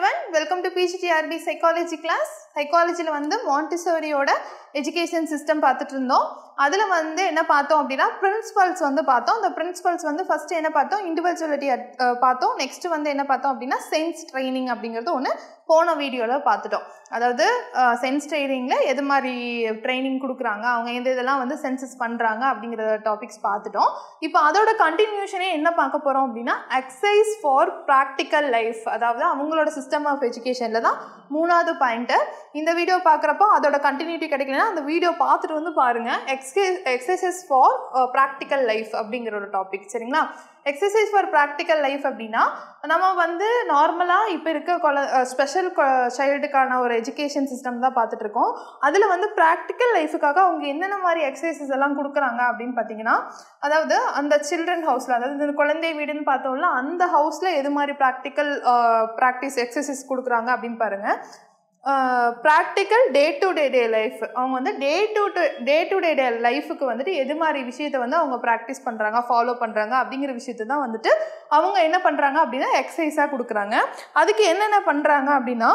Everyone welcome to PGTRB psychology class சைக்காலஜியில் வந்து மாண்டிசோரியோட எஜுகேஷன் சிஸ்டம் பார்த்துட்டு இருந்தோம் அதில் வந்து என்ன பார்த்தோம் அப்படின்னா பிரின்சிபல்ஸ் வந்து பார்த்தோம் அந்த பிரின்சிபல்ஸ் வந்து ஃபஸ்ட்டு என்ன பார்த்தோம் இண்டிவிஜுவலிட்டி பார்த்தோம் நெக்ஸ்ட் வந்து என்ன பார்த்தோம் அப்படின்னா சென்ஸ் ட்ரைனிங் அப்படிங்கிறது ஒன்று போன வீடியோவில் பார்த்துட்டோம் அதாவது சென்ஸ் ட்ரைனிங்கில் எது மாதிரி ட்ரைனிங் கொடுக்குறாங்க அவங்க எந்த இதெல்லாம் வந்து சென்சஸ் பண்ணுறாங்க அப்படிங்கிற டாபிக்ஸ் பார்த்துட்டோம் இப்போ அதோட கண்டினியூஷனே என்ன பார்க்க போகிறோம் அப்படின்னா எக்ஸசைஸ் ஃபார் ப்ராக்டிக்கல் லைஃப் அதாவது அவங்களோட சிஸ்டம் ஆஃப் எஜுகேஷனில் தான் மூணாவது பாயிண்ட்டு இந்த வீடியோ பார்க்குறப்போ அதோட கண்டினியூட்டி கிடைக்கலன்னா அந்த வீடியோ பார்த்துட்டு வந்து பாருங்கள் எக்ஸை எக்ஸசைசஸ் ஃபார் ப்ராக்டிக்கல் லைஃப் அப்படிங்கிற ஒரு டாபிக் சரிங்களா எக்ஸசைஸ் ஃபார் ப்ராக்டிக்கல் லைஃப் அப்படின்னா நம்ம வந்து நார்மலாக இப்போ இருக்க கொல ஸ்பெஷல் சைல்டுக்கான ஒரு எஜுகேஷன் சிஸ்டம் தான் பார்த்துட்டு இருக்கோம் அதில் வந்து ப்ராக்டிக்கல் லைஃபுக்காக அவங்க என்னென்ன மாதிரி எக்ஸசைசஸ் எல்லாம் கொடுக்குறாங்க அப்படின்னு பார்த்தீங்கன்னா அதாவது அந்த சில்ட்ரன் ஹவுஸில் அதாவது இந்த குழந்தை வீடுன்னு பார்த்தோம்ல அந்த ஹவுஸில் எது மாதிரி ப்ராக்டிக்கல் ப்ராக்டிஸ் எக்ஸசைஸ் கொடுக்குறாங்க அப்படின்னு பாருங்கள் practical day to day day life அவங்க வந்து டே டு டே டு டே டே லைஃபுக்கு வந்துட்டு எது மாதிரி விஷயத்தை வந்து அவங்க ப்ராக்டிஸ் பண்ணுறாங்க ஃபாலோ பண்ணுறாங்க அப்படிங்கிற விஷயத்தை தான் வந்துட்டு அவங்க என்ன பண்ணுறாங்க அப்படின்னா எக்ஸசைஸாக கொடுக்குறாங்க அதுக்கு என்னென்ன பண்ணுறாங்க அப்படின்னா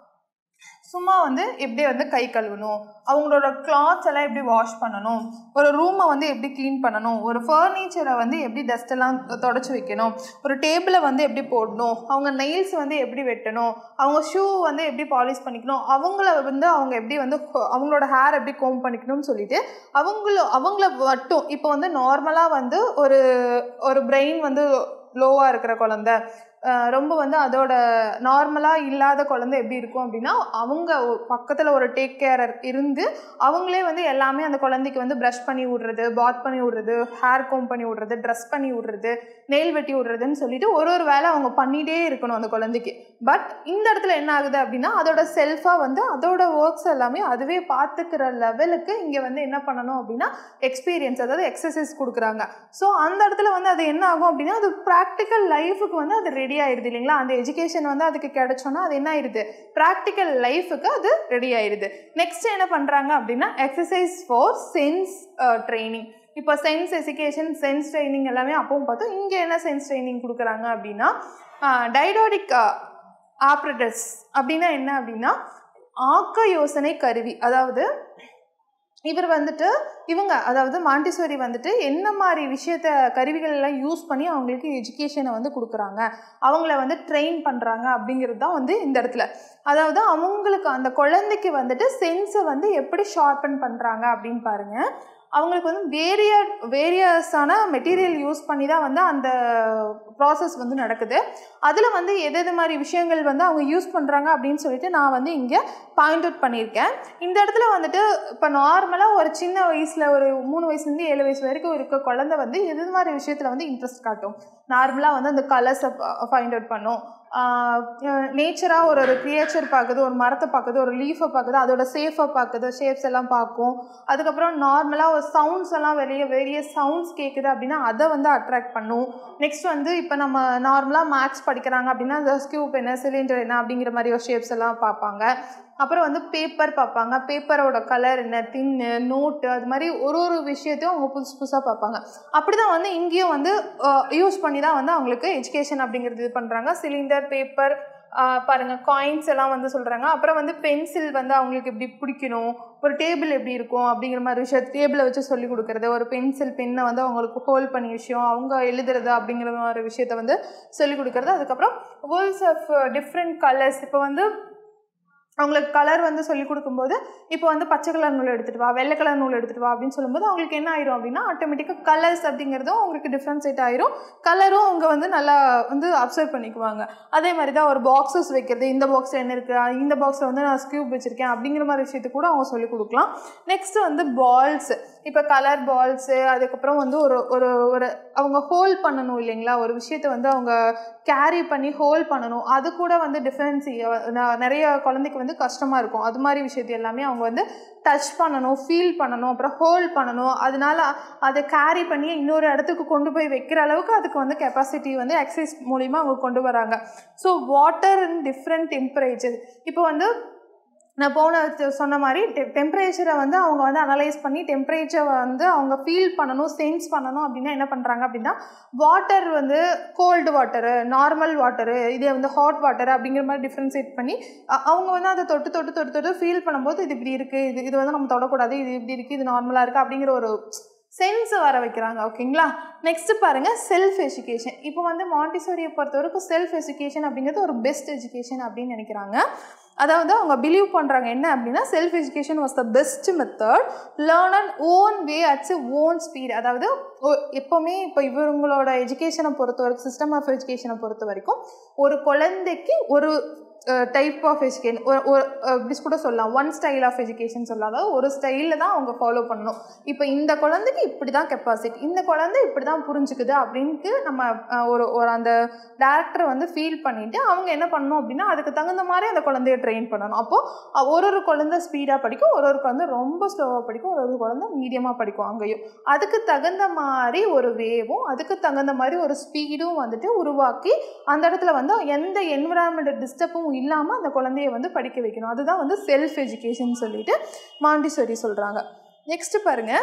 சும்மா வந்து எப்படி வந்து கை கழுவணும் அவங்களோட கிளாத்ஸ் எல்லாம் எப்படி வாஷ் பண்ணணும் ஒரு ரூமை வந்து எப்படி க்ளீன் பண்ணணும் ஒரு ஃபர்னிச்சரை வந்து எப்படி டஸ்ட்டெல்லாம் தொடச்சி வைக்கணும் ஒரு டேபிளை வந்து எப்படி போடணும் அவங்க நெயில்ஸ் வந்து எப்படி வெட்டணும் அவங்க ஷூ வந்து எப்படி பாலிஷ் பண்ணிக்கணும் அவங்கள வந்து அவங்க எப்படி வந்து அவங்களோட ஹேர் எப்படி கோம் பண்ணிக்கணும்னு சொல்லிட்டு அவங்கள அவங்கள மட்டும் இப்போ வந்து நார்மலாக வந்து ஒரு ஒரு பிரெயின் வந்து லோவாக இருக்கிற குழந்த ரொம்ப வந்து அதோட நார்மலாக இல்லாத குழந்தை எப்படி இருக்கும் அப்படின்னா அவங்க பக்கத்தில் ஒரு டேக் கேரர் இருந்து அவங்களே வந்து எல்லாமே அந்த குழந்தைக்கு வந்து ப்ரஷ் பண்ணி விட்றது பாத் பண்ணி விட்றது ஹேர் கோம் பண்ணி விட்றது ட்ரெஸ் பண்ணி விட்றது நெயில் வெட்டி விட்றதுன்னு சொல்லிட்டு ஒரு ஒரு வேலை அவங்க பண்ணிகிட்டே இருக்கணும் அந்த குழந்தைக்கு பட் இந்த இடத்துல என்ன ஆகுது அப்படின்னா அதோட செல்ஃபாக வந்து அதோட ஒர்க்ஸ் எல்லாமே அதுவே பார்த்துக்கிற லெவலுக்கு இங்கே வந்து என்ன பண்ணணும் அப்படின்னா எக்ஸ்பீரியன்ஸ் அதாவது எக்ஸசைஸ் கொடுக்குறாங்க ஸோ அந்த இடத்துல வந்து அது என்ன ஆகும் அப்படின்னா அது ப்ராக்டிக்கல் லைஃபுக்கு வந்து அது ரெடி ஆயிடுது இல்லைங்களா அந்த எஜுகேஷன் வந்து அதுக்கு கிடைச்சோன்னா அது என்ன ஆயிடுது ப்ராக்டிக்கல் லைஃபுக்கு அது ரெடி ஆயிடுது நெக்ஸ்ட் என்ன பண்ணுறாங்க அப்படின்னா எக்ஸசைஸ் ஃபார் சென்ஸ் ட்ரைனிங் இப்போ சென்ஸ் எஜுகேஷன் சென்ஸ் ட்ரைனிங் எல்லாமே அப்பவும் பார்த்தோம் இங்கே என்ன சென்ஸ் ட்ரைனிங் கொடுக்குறாங்க அப்படின்னா டைடாடிக் ஆப்ரேட்டர்ஸ் அப்படின்னா என்ன அப்படின்னா ஆக்க யோசனை கருவி அதாவது இவர் வந்துட்டு இவங்க அதாவது மாண்டிசோரி வந்துட்டு என்ன மாதிரி விஷயத்த கருவிகள் எல்லாம் யூஸ் பண்ணி அவங்களுக்கு எஜுகேஷனை வந்து கொடுக்குறாங்க அவங்கள வந்து ட்ரெயின் பண்ணுறாங்க அப்படிங்கிறது தான் வந்து இந்த இடத்துல அதாவது அவங்களுக்கு அந்த குழந்தைக்கு வந்துட்டு சென்ஸை வந்து எப்படி ஷார்பன் பண்ணுறாங்க அப்படின்னு பாருங்கள் அவங்களுக்கு வந்து வேரிய வேரியஸான மெட்டீரியல் யூஸ் பண்ணி தான் வந்து அந்த ப்ராசஸ் வந்து நடக்குது அதில் வந்து எது எது மாதிரி விஷயங்கள் வந்து அவங்க யூஸ் பண்ணுறாங்க அப்படின்னு சொல்லிட்டு நான் வந்து இங்கே பாயிண்ட் அவுட் பண்ணியிருக்கேன் இந்த இடத்துல வந்துட்டு இப்போ நார்மலாக ஒரு சின்ன வயசில் ஒரு மூணு வயசுலேருந்து ஏழு வயசு வரைக்கும் இருக்க குழந்தை வந்து எது மாதிரி விஷயத்தில் வந்து இன்ட்ரெஸ்ட் காட்டும் நார்மலாக வந்து அந்த கலர்ஸை ஃபைண்ட் அவுட் பண்ணும் நேச்சராக ஒரு ஒரு கிரியேச்சர் பார்க்குது ஒரு மரத்தை பார்க்குது ஒரு லீஃபை பார்க்குது அதோட சேஃபை பார்க்குது ஷேப்ஸ் எல்லாம் பார்க்கும் அதுக்கப்புறம் நார்மலாக ஒரு சவுண்ட்ஸ் எல்லாம் வெளியே வெளியே சவுண்ட்ஸ் கேட்குது அப்படின்னா அதை வந்து அட்ராக்ட் பண்ணும் நெக்ஸ்ட் வந்து இப்போ நம்ம நார்மலாக மேக்ஸ் படிக்கிறாங்க அப்படின்னா அந்த ஸ்கியூப் என்ன சிலிண்டர் என்ன அப்படிங்கிற மாதிரி ஒரு ஷேப்ஸ் எல்லாம் பார்ப்பாங்க அப்புறம் வந்து பேப்பர் பார்ப்பாங்க பேப்பரோட கலர் என்ன தின்னு நோட்டு அது மாதிரி ஒரு ஒரு விஷயத்தையும் அவங்க புதுசு புதுசாக பார்ப்பாங்க அப்படி தான் வந்து இங்கேயும் வந்து யூஸ் பண்ணி தான் வந்து அவங்களுக்கு எஜுகேஷன் அப்படிங்கிறது இது பண்ணுறாங்க சிலிண்டர் பேப்பர் பாருங்கள் காயின்ஸ் எல்லாம் வந்து சொல்கிறாங்க அப்புறம் வந்து பென்சில் வந்து அவங்களுக்கு எப்படி பிடிக்கணும் ஒரு டேபிள் எப்படி இருக்கும் அப்படிங்கிற மாதிரி விஷயம் டேபிளை வச்சு சொல்லி கொடுக்குறது ஒரு பென்சில் பெண்ணை வந்து அவங்களுக்கு ஹோல்ட் பண்ணி விஷயம் அவங்க எழுதுறது அப்படிங்கிற மாதிரி விஷயத்த வந்து சொல்லி கொடுக்குறது அதுக்கப்புறம் வேர்ல்ட்ஸ் ஆஃப் டிஃப்ரெண்ட் கலர்ஸ் இப்போ வந்து அவங்களுக்கு கலர் வந்து சொல்லி கொடுக்கும்போது இப்போ வந்து பச்சை கலர் நூல் எடுத்துகிட்டு வா வெள்ளை கலர் நூல் எடுத்துகிட்டு வா அப்படின்னு சொல்லும்போது அவங்களுக்கு என்ன ஆயிரும் அப்படின்னா ஆட்டோமேட்டிக்காக கலர்ஸ் அப்படிங்கிறதும் அவங்களுக்கு டிஃப்ரென்ஷியேட் ஆயிரும் கலரும் அவங்க வந்து நல்லா வந்து அப்சர்வ் பண்ணிக்குவாங்க அதே மாதிரி தான் ஒரு பாக்ஸஸ் வைக்கிறது இந்த பாக்ஸில் என்ன இருக்குது இந்த பாக்ஸில் வந்து நான் ஸ்கியூப் வச்சுருக்கேன் அப்படிங்கிற மாதிரி விஷயத்து கூட அவங்க சொல்லிக் கொடுக்கலாம் நெக்ஸ்ட்டு வந்து பால்ஸ் இப்போ கலர் பால்ஸு அதுக்கப்புறம் வந்து ஒரு ஒரு ஒரு அவங்க ஹோல்ட் பண்ணணும் இல்லைங்களா ஒரு விஷயத்தை வந்து அவங்க கேரி பண்ணி ஹோல்ட் பண்ணணும் அது கூட வந்து டிஃப்ரென்ஸ் நிறைய குழந்தைக்கு வந்து கஷ்டமாக இருக்கும் அது மாதிரி விஷயத்தை எல்லாமே அவங்க வந்து டச் பண்ணணும் ஃபீல் பண்ணணும் அப்புறம் ஹோல்ட் பண்ணணும் அதனால அதை கேரி பண்ணி இன்னொரு இடத்துக்கு கொண்டு போய் வைக்கிற அளவுக்கு அதுக்கு வந்து கெப்பாசிட்டி வந்து எக்ஸசைஸ் மூலிமா அவங்க கொண்டு வராங்க so water in different temperature இப்போ வந்து நான் போன த- சொன்ன மாதிரி டெம்பரேச்சரை வந்து அவங்க வந்து அனலைஸ் பண்ணி டெம்பரேச்சரை வந்து அவங்க ஃபீல் பண்ணணும் சென்ஸ் பண்ணணும் அப்படின்னா என்ன பண்ணுறாங்க அப்படின்னா வாட்டர் வந்து கோல்டு வாட்டரு நார்மல் வாட்டரு இதே வந்து ஹாட் வாட்டர் அப்படிங்கிற மாதிரி டிஃப்ரென்ஷியேட் பண்ணி அ- அவங்க வந்து அதை தொட்டு தொட்டு தொட்டு தொட்டு ஃபீல் பண்ணும்போது இது இப்படி இருக்குது இது இது வந்து நம்ம தொடக்கூடாது இது இப்படி இருக்குது இது நார்மலாக இருக்குது அப்படிங்கிற ஒரு சென்ஸ் வர வைக்கிறாங்க ஓகேங்களா நெக்ஸ்ட் பாருங்க செல்ஃப் எஜுகேஷன் இப்போ வந்து மாண்டிசோரியை பொறுத்த வரைக்கும் செல்ஃப் எஜுகேஷன் அப்படிங்கிறது ஒரு பெஸ்ட் எஜுகேஷன் அப்படின்னு நினைக்கிறாங்க அதாவது அவங்க பிலீவ் பண்ணுறாங்க என்ன அப்படின்னா self education was the best method learn and own way at its own speed அதாவது ஒ- எப்போவுமே இப்போ இவங்களோட எஜுகேஷனை பொறுத்த வரைக்கும் சிஸ்டம் ஆஃப் எஜுகேஷனை பொறுத்த வரைக்கும் ஒரு குழந்தைக்கு ஒரு டைப் ஆஃப் எஜுகேஷன் ஒரு இப்படி கூட சொல்லலாம் ஒன் ஸ்டைல் ஆஃப் எஜுகேஷன் சொல்லலாம் அதாவது ஒரு ஸ்டைலில் தான் அவங்க ஃபாலோ பண்ணணும் இப்போ இந்த குழந்தைக்கு இப்படி தான் கெப்பாசிட்டி இந்த குழந்தை இப்படி தான் புரிஞ்சுக்குது அப்படின்ட்டு நம்ம அஹ், ஒரு ஒரு அந்த டேரக்டரை வந்து ஃபீல் பண்ணிவிட்டு அவங்க என்ன பண்ணணும் அப்படின்னா அதுக்கு தகுந்த மாதிரி அந்த குழந்தைய ட்ரெயின் பண்ணணும் அப்போது ஒரு ஒரு குழந்தை ஸ்பீடாக படிக்கும் ஒரு ஒரு குழந்தை ரொம்ப ஸ்லோவாக படிக்கும் ஒரு ஒரு குழந்தை மீடியமாக படிக்கும் அங்கேயும் அதுக்கு தகுந்த மாதிரி ஒரு வேவும் அதுக்கு தகுந்த மாதிரி ஒரு ஸ்பீடும் வந்துட்டு உருவாக்கி அந்த இடத்துல வந்து எந்த என்விரான்மெண்ட் டிஸ்டர்பும் இல்லாமல் அந்த குழந்தைய வந்து படிக்க வைக்கணும் அதுதான் வந்து செல்ஃப் எஜுகேஷன் சொல்லிட்டு மாண்டிசோரி சொல்கிறாங்க நெக்ஸ்ட் பாருங்க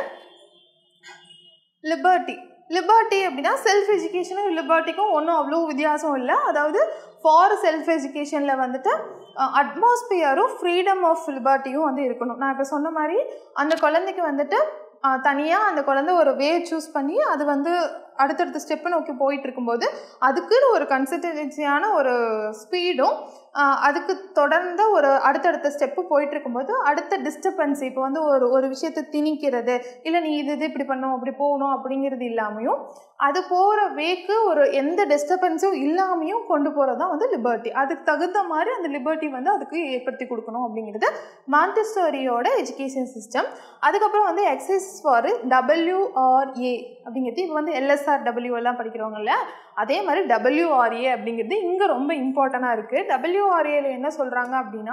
லிபர்ட்டி லிபர்ட்டி அப்படின்னா செல்ஃப் எஜுகேஷனும் லிபர்ட்டிக்கும் ஒன்றும் அவ்வளோ வித்தியாசம் இல்லை அதாவது ஃபார் செல்ஃப் எஜுகேஷனில் வந்துட்டு அட்மாஸ்பியரும் ஃப்ரீடம் ஆஃப் லிபர்ட்டியும் வந்து இருக்கணும் நான் இப்போ சொன்ன மாதிரி அந்த குழந்தைக்கு வந்துட்டு தனியாக அந்த குழந்தை ஒரு வே சூஸ் பண்ணி அது வந்து அடுத்தடுத்த ஸ்டெப்பை நோக்கி போயிட்டு இருக்கும்போது அதுக்குன்னு ஒரு கன்சிஸ்டன்சியான ஒரு ஸ்பீடும் அதுக்கு தொடர்ந்த ஒரு அடுத்தடுத்த ஸ்டெப்பு போயிட்டு இருக்கும்போது அடுத்த டிஸ்டர்பன்ஸ் இப்போ வந்து ஒரு ஒரு விஷயத்தை திணிக்கிறது இல்லை நீ இது இது இப்படி பண்ணணும் அப்படி போகணும் அப்படிங்கிறது இல்லாமையும் அது போகிற வேக்கு ஒரு எந்த டிஸ்டர்பன்ஸும் இல்லாமையும் கொண்டு போகிறது தான் வந்து லிபர்ட்டி அதுக்கு தகுந்த மாதிரி அந்த லிபர்ட்டி வந்து அதுக்கு ஏற்படுத்தி கொடுக்கணும் அப்படிங்கிறது மாண்டிஸ்டோரியோட எஜுகேஷன் சிஸ்டம் அதுக்கப்புறம் வந்து எக்ஸசைஸ் ஃபார் டபிள்யூஆர்ஏ அப்படிங்கிறது இப்போ வந்து எல்எஸ்ஆர் டபிள்யூ எல்லாம் படிக்கிறவங்கல்ல அதே மாதிரி டபிள்யூஆர்ஏ அப்படிங்கிறது இங்கே ரொம்ப இம்பார்ட்டண்ட்டாக இருக்குது டபிள்யூஆர்ஏல என்ன சொல்கிறாங்க அப்படின்னா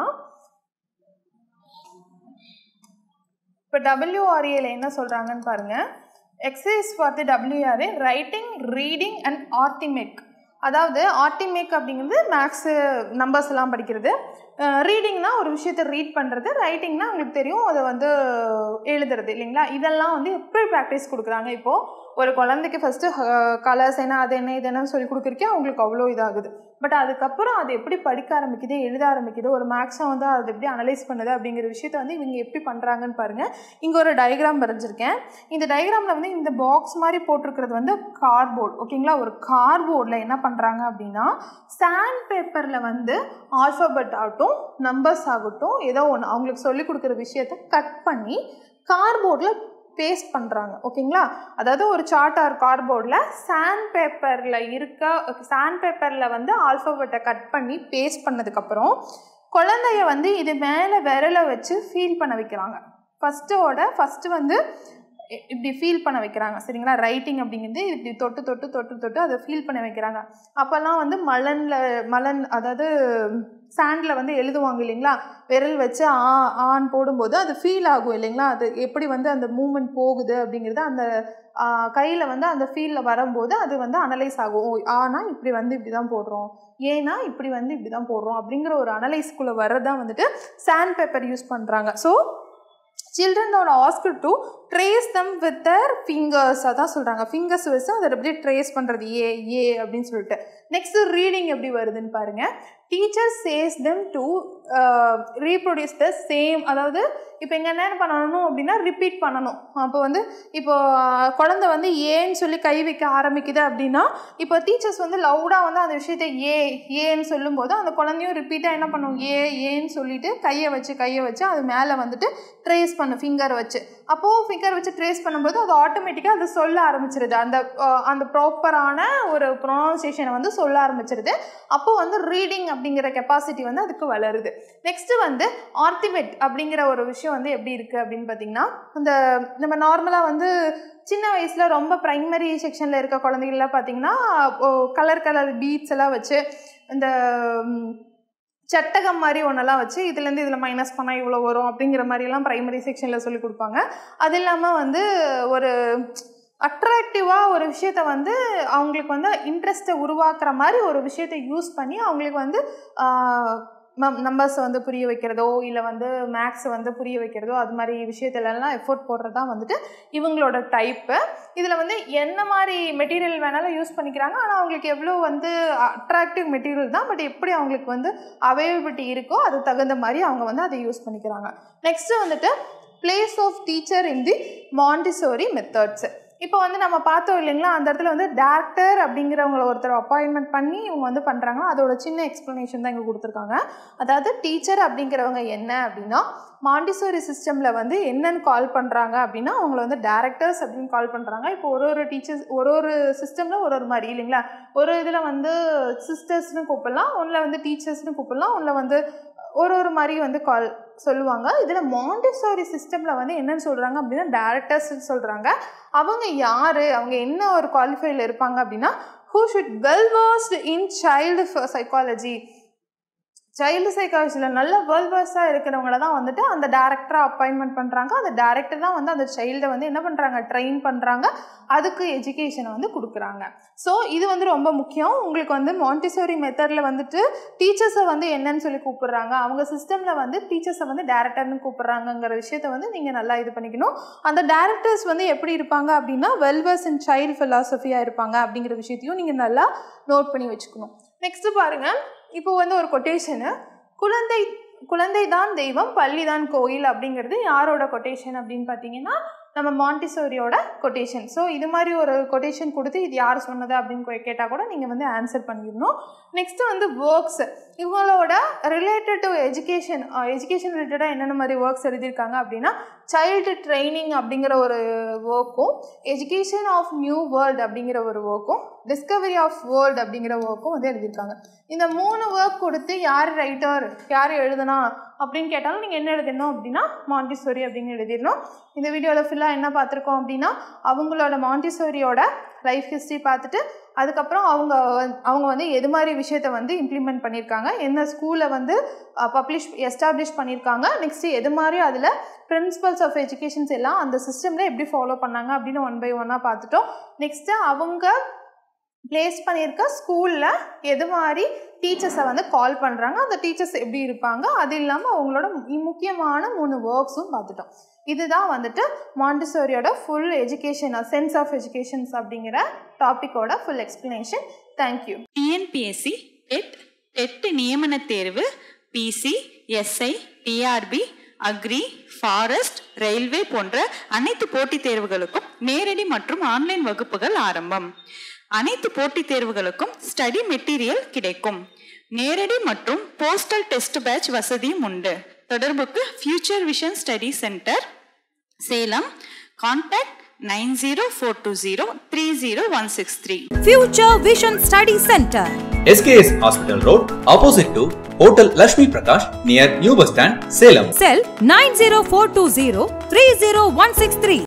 இப்போ டபிள்யூஆர்ஏல என்ன சொல்கிறாங்கன்னு பாருங்கள் exercise for the WRA writing reading and arithmetic அதாவது ஆர்டிமேக் அப்படிங்கிறது மேக்ஸு நம்பர்ஸ் எல்லாம் படிக்கிறது ரீடிங்னா ஒரு விஷயத்தை ரீட் பண்ணுறது ரைட்டிங்னா உங்களுக்கு தெரியும் அதை வந்து எழுதுறது இல்லைங்களா இதெல்லாம் வந்து எப்படி ப்ராக்டிஸ் கொடுக்குறாங்க இப்போது ஒரு குழந்தைக்கு ஃபஸ்ட்டு கலர்ஸ் என்ன அது என்ன இது என்னன்னு சொல்லி கொடுக்குறக்கே அவங்களுக்கு அவ்வளோ இதாகுது பட் அதுக்கப்புறம் அது எப்படி படிக்க ஆரம்பிக்குது எழுத ஆரம்பிக்குது ஒரு மேக்ஸை வந்து அது எப்படி அனலைஸ் பண்ணுது அப்படிங்கிற விஷயத்த வந்து இவங்க எப்படி பண்ணுறாங்கன்னு பாருங்கள் இங்கே ஒரு டயக்ராம் வரைஞ்சிருக்கேன் இந்த டயக்ராமில் வந்து இந்த பாக்ஸ் மாதிரி போட்டிருக்கிறது வந்து கார்போர்ட் ஓகேங்களா ஒரு கார்போர்டில் என்ன பண்ணுறாங்க அப்படின்னா சாண்ட் பேப்பரில் வந்து ஆல்ஃபபெட் ஆகட்டும் நம்பர்ஸ் ஆகட்டும் ஏதோ ஒன்று அவங்களுக்கு சொல்லி கொடுக்குற விஷயத்த கட் பண்ணி கார்போர்டில் பேஸ்ட் பண்ணுறாங்க ஓகேங்களா அதாவது ஒரு சார்ட் ஆர் கார்போர்டில் சாண்ட் பேப்பரில் இருக்க சாண்ட் பேப்பரில் வந்து ஆல்ஃபபெட்டை கட் பண்ணி பேஸ்ட் பண்ணதுக்கப்புறம் குழந்தைய வந்து இது மேலே விரலை வச்சு ஃபீல் பண்ண வைக்கிறாங்க ஃபஸ்ட்டோட ஃபஸ்ட்டு வந்து இ- இப்படி ஃபீல் பண்ண வைக்கிறாங்க சரிங்களா ரைட்டிங் அப்படிங்கிறது இப்படி தொட்டு தொட்டு தொட்டு தொட்டு அதை ஃபீல் பண்ண வைக்கிறாங்க அப்போல்லாம் வந்து மலனில் மலன் அதாவது சாண்டில் வந்து எழுதுவாங்க இல்லைங்களா விரல் வச்சு ஆ ஆன் போடும்போது அது ஃபீல் ஆகும் இல்லைங்களா அது எப்படி வந்து அந்த மூமெண்ட் போகுது அப்படிங்கிறது அந்த கையில் வந்து அந்த ஃபீலில் வரும்போது அது வந்து அனலைஸ் ஆகும் ஓ ஆனா இப்படி வந்து இப்படி தான் போடுறோம் ஏன்னா இப்படி வந்து இப்படி தான் போடுறோம் அப்படிங்கிற ஒரு அனலைஸ்குள்ளே வர்றதான் வந்துட்டு சாண்ட் பேப்பர் யூஸ் பண்ணுறாங்க so children are ask to trace them with their fingers அதான் சொல்கிறாங்க ஃபிங்கர்ஸ் வச்சு அதை அப்படியே ட்ரேஸ் பண்ணுறது ஏ ஏ அப்படின்னு சொல்லிட்டு நெக்ஸ்ட் ரீடிங் எப்படி வருதுன்னு பாருங்க teacher says them to reproduce the same அதாவது இப்போ இங்கே என்ன பண்ணணும் அப்படின்னா ரிப்பீட் பண்ணணும் அப்போ வந்து இப்போ ஆஹ், குழந்தை வந்து ஏன்னு சொல்லி கை வைக்க ஆரம்பிக்குது அப்படின்னா இப்போ டீச்சர்ஸ் வந்து லவுடாக வந்து அந்த விஷயத்தை ஏ ஏன்னு சொல்லும்போது அந்த குழந்தையும் ரிப்பீட்டாக என்ன பண்ணும் ஏ ஏன்னு சொல்லிட்டு கையை வச்சு கையை வச்சு அது மேலே வந்துட்டு ட்ரேஸ் பண்ணும் ஃபிங்கர் வச்சு அப்போது ஃபிங்கர் வச்சு ட்ரேஸ் பண்ணும்போது அது ஆட்டோமேட்டிக்காக அது சொல்ல ஆரம்பிச்சிருது அந்த ஆஹ், அந்த ப்ராப்பரான ஒரு ப்ரொனவுன்சியேஷனை வந்து சொல்ல ஆரம்பிச்சிருது அப்போ வந்து ரீடிங் அப்படிங்கிற கெப்பாசிட்டி வந்து அதுக்கு வளருது நெக்ஸ்ட் வந்து ஆர்டிமேட் அப்படிங்கிற ஒரு விஷயம் வந்து எப்படி இருக்குது அப்படின்னு பார்த்தீங்கன்னா இந்த நம்ம நார்மலாக வந்து சின்ன வயசில் ரொம்ப ப்ரைமரி செக்ஷனில் இருக்க குழந்தைகள்லாம் பார்த்தீங்கன்னா கலர் கலர் பீட்ஸ் எல்லாம் வச்சு இந்த ம், சட்டகம் மாதிரி ஒன்றெல்லாம் வச்சு இதுலேருந்து இதில் மைனஸ் பண்ணால் இவ்வளோ வரும் அப்படிங்கிற மாதிரிலாம் ப்ரைமரி செக்ஷனில் சொல்லி கொடுப்பாங்க அது இல்லாமல் வந்து ஒரு அட்ராக்டிவாக ஒரு விஷயத்த வந்து அவங்களுக்கு வந்து இன்ட்ரெஸ்ட்டை உருவாக்குற மாதிரி ஒரு விஷயத்தை யூஸ் பண்ணி அவங்களுக்கு வந்து நம்பர்ஸை வந்து புரிய வைக்கிறதோ இல்லை வந்து மேக்ஸை வந்து புரிய வைக்கிறதோ அது மாதிரி விஷயத்துலலாம் எஃபோர்ட் போடுறது தான் வந்துட்டு இவங்களோட டைப்பு இதில் வந்து என்ன மாதிரி மெட்டீரியல் வேணாலும் யூஸ் பண்ணிக்கிறாங்க ஆனால் அவங்களுக்கு எவ்வளோ வந்து அட்ராக்டிவ் மெட்டீரியல் தான் பட் எப்படி அவங்களுக்கு வந்து அவைலபிலிட்டி இருக்கோ அது தகுந்த மாதிரி அவங்க வந்து அதை யூஸ் பண்ணிக்கிறாங்க நெக்ஸ்ட்டு வந்துட்டு place of teacher in the Montessori methods இப்போ வந்து நம்ம பார்த்தோம் இல்லைங்களா அந்த இடத்துல வந்து டேரக்டர் அப்படிங்கிறவங்கள ஒருத்தர் அப்பாயின்மெண்ட் பண்ணி இவங்க வந்து பண்ணுறாங்க அதோட சின்ன எக்ஸ்ப்ளனேஷன் தான் இங்கே கொடுத்துருக்காங்க அதாவது டீச்சர் அப்படிங்கிறவங்க என்ன அப்படின்னா மாண்டிசோரி சிஸ்டமில் வந்து என்னென்னு கால் பண்ணுறாங்க அப்படின்னா அவங்கள வந்து டேரக்டர்ஸ் அப்படின்னு கால் பண்ணுறாங்க இப்போ ஒரு ஒரு டீச்சர்ஸ் ஒரு ஒரு சிஸ்டமில் ஒரு ஒரு மாதிரி இல்லைங்களா ஒரு இதில் வந்து சிஸ்டர்ஸ்னு கூப்பிடலாம் ஒன்றில் வந்து டீச்சர்ஸ்னு கூப்பிடலாம் ஒன்றில் வந்து ஒரு ஒரு மாதிரி வந்து கால் சொல்லுவாங்க இதில் மாண்டிசோரி சிஸ்டமில் வந்து என்னன்னு சொல்கிறாங்க அப்படின்னா டேரக்டர்ஸ்னு சொல்கிறாங்க அவங்க யார் அவங்க என்ன ஒரு குவாலிஃபைல இருப்பாங்க அப்படின்னா who should well versed in child psychology child சைக்காலஜியில் நல்ல வேர்ல்ட் வேர்ஸாக இருக்கிறவங்கள தான் வந்துட்டு அந்த டேரக்டராக அப்பாயின்மெண்ட் பண்ணுறாங்க அந்த டேரக்டர் தான் வந்து அந்த சைல்டை வந்து என்ன பண்ணுறாங்க ட்ரெயின் பண்ணுறாங்க அதுக்கு எஜுகேஷனை வந்து கொடுக்குறாங்க ஸோ இது வந்து ரொம்ப முக்கியம் உங்களுக்கு வந்து மாண்டிசோரி மெத்தடில் வந்துட்டு டீச்சர்ஸை வந்து என்னன்னு சொல்லி கூப்பிடுறாங்க அவங்க சிஸ்டமில் வந்து டீச்சர்ஸை வந்து டேரக்டர்னு கூப்பிடுறாங்கங்கிற விஷயத்த வந்து நீங்கள் நல்லா இது பண்ணிக்கணும் அந்த டேரக்டர்ஸ் வந்து எப்படி இருப்பாங்க அப்படின்னா வெல்வர்ஸ் இன் சைல்டு ஃபிலாசபியாக இருப்பாங்க அப்படிங்கிற விஷயத்தையும் நீங்கள் நல்லா நோட் பண்ணி வச்சுக்கணும் நெக்ஸ்ட்டு பாருங்கள் இப்போ வந்து ஒரு கொட்டேஷனு குழந்தை குழந்தை தான் தெய்வம் பள்ளி தான் கோயில் அப்படிங்கிறது யாரோட கொட்டேஷன் அப்படின்னு பார்த்தீங்கன்னா நம்ம மாண்டிசோரியோட கொட்டேஷன் ஸோ இது மாதிரி ஒரு கொட்டேஷன் கொடுத்து இது யார் சொன்னது அப்படின்னு கேட்டால் கூட நீங்கள் வந்து ஆன்சர் பண்ணிடணும் நெக்ஸ்ட்டு வந்து ஒர்க்ஸ் இவங்களோட ரிலேட்டட் டு எஜுகேஷன் எஜுகேஷன் ரிலேட்டடாக என்னென்ன மாதிரி ஒர்க்ஸ் எழுதியிருக்காங்க அப்படின்னா சைல்டு ட்ரைனிங் அப்படிங்கிற ஒரு ஒர்க்கும் எஜுகேஷன் ஆஃப் நியூ வேர்ல்டு அப்படிங்கிற ஒரு ஒர்க்கும் டிஸ்கவரி ஆஃப் வேர்ல்டு அப்படிங்கிற ஒர்க்கும் வந்து எழுதியிருக்காங்க இந்த மூணு ஒர்க் கொடுத்து யார் ரைட்டர் யார் எழுதுனா அப்படின்னு கேட்டாலும் நீங்கள் என்ன எழுதணும் அப்படின்னா மாண்டிசோரி அப்படின்னு எழுதிடணும் இந்த வீடியோவில் ஃபுல்லாக என்ன பார்த்துருக்கோம் அப்படின்னா அவங்களோட மாண்டிசோரியோட லைஃப் ஹிஸ்ட்ரி பார்த்துட்டு அதுக்கப்புறம் அவங்க வந்து- அவங்க வந்து எது மாதிரி விஷயத்தை வந்து இம்ப்ளிமெண்ட் பண்ணியிருக்காங்க என்ன ஸ்கூலை வந்து பப்ளிஷ் எஸ்டாப்ளிஷ் பண்ணியிருக்காங்க நெக்ஸ்ட்டு எது மாதிரி அதில் பிரின்சிபல்ஸ் ஆஃப் எஜுகேஷன்ஸ் எல்லாம் அந்த சிஸ்டமில் எப்படி ஃபாலோ பண்ணாங்க அப்படின்னு ஒன் பை ஒன்னாக பார்த்துட்டோம் நெக்ஸ்ட்டு அவங்க ப்ளேஸ் பண்ணியிருக்க ஸ்கூலில் எது மாதிரி டீச்சர்ஸை வந்து கால் பண்ணுறாங்க அந்த டீச்சர்ஸ் எப்படி இருப்பாங்க அது இல்லாமல் அவங்களோட மு- முக்கியமான மூணு ஒர்க்ஸும் பார்த்துட்டோம் இதுதான் வந்துட்டு மாண்டிசோரியோட full education sense of educations அப்படிங்கிற டாப்பிக்கோட full explanation thank you TNPSC TET TET நியமன தேர்வு PC SI TRB agri forest railway போன்ற அனைத்து போட்டித் தேர்வுகளுக்கும் நேரடி மற்றும் ஆன்லைன் வகுப்புகள் ஆரம்பம் அனைத்து போட்டித் தேர்வுகளுக்கும் ஸ்டடி மெட்டீரியல் கிடைக்கும் நேரடி மற்றும் போஸ்டல் டெஸ்ட் பேட்ச் வசதியும் உண்டு தொடர்புக்கு future vision study centre Salem contact nine zero four two zero three zero one six three Future Vision Study Center. SKS Hospital Road, opposite to Hotel Lashmi Prakash, near New Bus Stand, Salem. Cell 90420 30163.